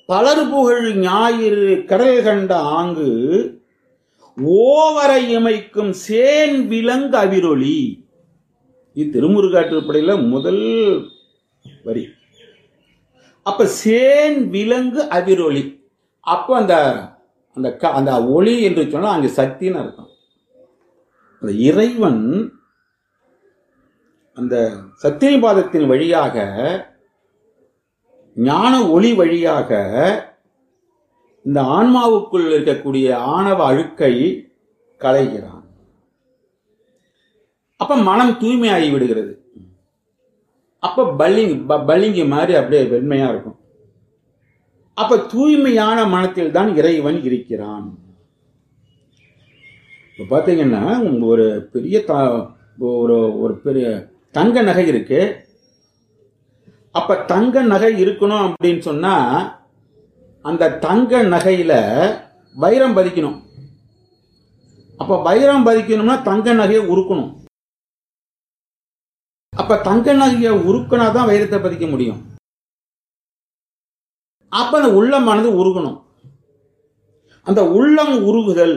பலர் புகழ் ஞாயிறு கடல் கண்ட ஆங்கு ஓவரை இமைக்கும் சேன் விலங்கு அவிரொளி இது திருமுருகாற்றுப்படையில முதல் வரி அப்ப சேன் விலங்கு அவிரொளி அப்போ அந்த அந்த க- அந்த ஒளி என்று சொன்னா அங்க சக்தின்னு அர்த்தம் அந்த இறைவன் அந்த சத்தியபாதத்தின் வழியாக ஞான ஒளி வழியாக இந்த ஆன்மாவுக்குள் இருக்கக்கூடிய ஆணவ அழுக்கை களைகிறான் அப்ப மனம் தூய்மையாகி விடுகிறது அப்ப பல்லிங் ப- பல்லிங்கி மாதிரி அப்படியே வெண்மையா இருக்கும் அப்ப தூய்மையான மனத்தில் தான் இறைவன் இருக்கிறான் இப்ப பாத்தீங்கன்னா ஒரு பெரிய த- ஒரு ஒரு பெரிய தங்க நகை இருக்கு அப்ப தங்க நகை இருக்கணும் அப்படின்னு சொன்னா அந்த தங்க நகையில வைரம் பதிக்கணும் அப்ப வைரம் பதிக்கணும்னா தங்க நகையை உருக்கணும் அப்ப தங்க நகையை உருக்கினா தான் வைரத்தை பதிக்க முடியும் அப்ப அந்த உள்ளமானது உருகணும் அந்த உள்ளம் உருகுதல்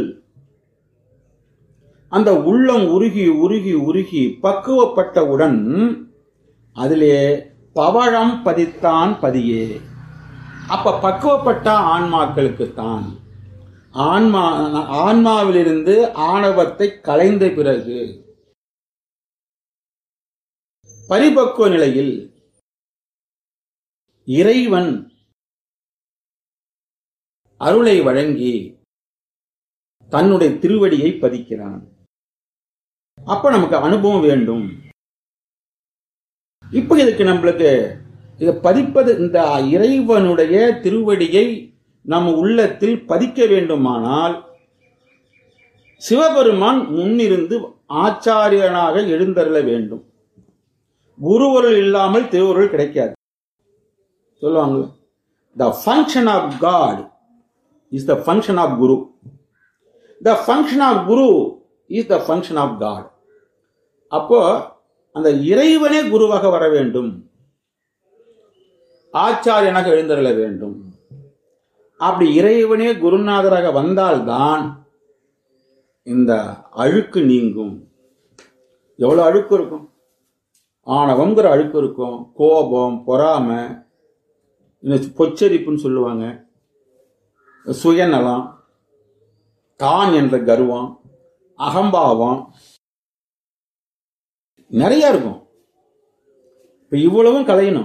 அந்த உள்ளம் உருகி உருகி உருகி பக்குவப்பட்டவுடன் அதிலே பவழம் பதித்தான் பதியே அப்ப பக்குவப்பட்ட ஆன்மாக்களுக்குத்தான் ஆன்மா ஆன்மாவிலிருந்து ஆணவத்தை களைந்த பிறகு பரிபக்குவ நிலையில் இறைவன் அருளை வழங்கி தன்னுடைய திருவடியை பதிக்கிறான் அப்ப நமக்கு அனுபவம் வேண்டும் இப்ப இதுக்கு நம்மளுக்கு இதை பதிப்பது இந்த இறைவனுடைய திருவடியை நம்ம உள்ளத்தில் பதிக்க வேண்டுமானால் சிவபெருமான் முன்னிருந்து ஆச்சாரியனாக எழுந்தருள வேண்டும் குருவருள் இல்லாமல் திருவருள் கிடைக்காது சொல்லுவாங்க the function of God is the function of guru the function of guru is the function of God அப்போ அந்த இறைவனே குருவாக வர வேண்டும் ஆச்சாரியனாக எழுந்தருள வேண்டும் அப்படி இறைவனே குருநாதராக வந்தால்தான் இந்த அழுக்கு நீங்கும் எவ்வளவு அழுக்கு இருக்கும் ஆணவம்ங்கிற அழுக்கு இருக்கும் கோபம் பொறாமை இன்னும் பொச்சரிப்புன்னு சொல்லுவாங்க சுயநலம் தான் என்ற கர்வம் அகம்பாவம் நிறைய இருக்கும் இப்ப இவ்வளவும் கலையணும்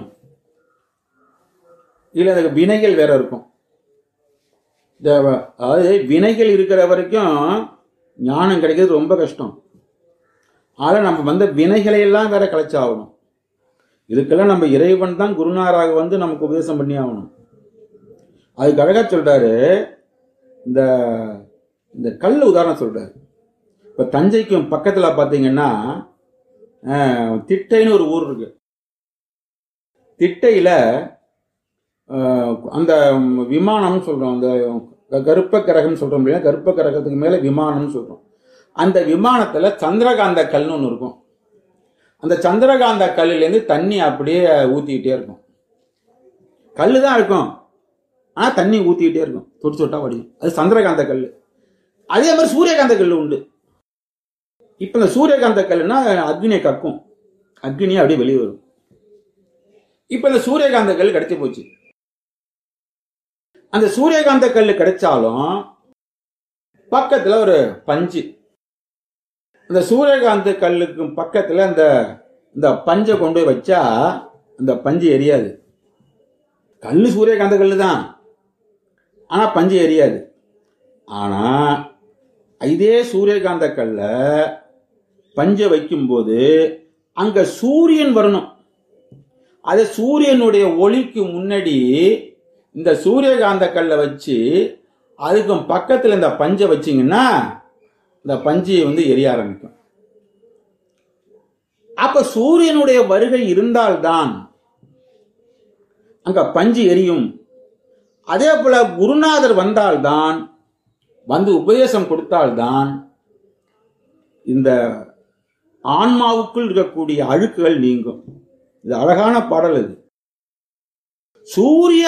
இல்ல அதுக்கு வினைகள் வேற இருக்கும் இந்த அதாவது வினைகள் இருக்கிற வரைக்கும் ஞானம் கிடைக்கிறது ரொம்ப கஷ்டம் ஆனா நம்ம வந்த வினைகளை எல்லாம் வேற கலைச்சாகணும் இதுக்கெல்லாம் நம்ம இறைவன் தான் குருநாராக வந்து நமக்கு உபதேசம் பண்ணி ஆகணும் அதுக்கு அழகா சொல்றாரு இந்த இந்த கல் உதாரணம் சொல்றாரு இப்ப தஞ்சைக்கும் பக்கத்துல பாத்தீங்கன்னா அஹ், திட்டைன்னு ஒரு ஊர் இருக்கு திட்டையில அஹ், அந்த விமானம்னு சொல்றோம் அந்த க- கருப்ப கிரகம் சொல்றோம் இல்லையா கருப்ப கிரகத்துக்கு மேல விமானம்னு சொல்றோம் அந்த விமானத்துல சந்திரகாந்த கல்னு ஒன்று இருக்கும் அந்த சந்திரகாந்த கல்லுலேருந்து தண்ணி அப்படியே ஊத்திக்கிட்டே இருக்கும் கல்லு தான் இருக்கும் ஆனா தண்ணி ஊத்திக்கிட்டே இருக்கும் தொட்டு தொட்டா வடியும் அது சந்திரகாந்த கல் அதே மாதிரி சூரியகாந்த கல் உண்டு இப்ப இந்த சூரியகாந்த கல்லுனா அக்னியை கக்கும் அக்னியை அப்படியே வெளியே வரும் இப்ப இந்த சூரியகாந்த கல் கிடைச்சி போச்சு அந்த சூரியகாந்த கல் கிடைச்சாலும் பக்கத்துல ஒரு பஞ்சு அந்த சூரியகாந்த கல்லுக்கு பக்கத்துல அந்த இந்த பஞ்சை கொண்டு போய் வச்சா அந்த பஞ்சு எரியாது கல்லு சூரியகாந்த கல்லு தான் ஆனா பஞ்சு எரியாது ஆனா இதே சூரியகாந்த கல்ல பஞ்சை வைக்கும்போது அங்க சூரியன் வரணும் அது சூரியனுடைய ஒளிக்கு முன்னாடி இந்த சூரியகாந்த கல்லை வச்சு அதுக்கும் பக்கத்துல இந்த பஞ்சை வச்சீங்கன்னா இந்த பஞ்சு வந்து எரிய ஆரம்பிக்கும் அப்ப சூரியனுடைய வருகை இருந்தால்தான் அங்க பஞ்சு எரியும் அதே போல குருநாதர் வந்தால்தான் வந்து உபதேசம் கொடுத்தால்தான் இந்த ஆன்மாவுக்குள் இருக்கக்கூடிய அழுக்குகள் நீங்கும் இது அழகான பாடல் இது சூரிய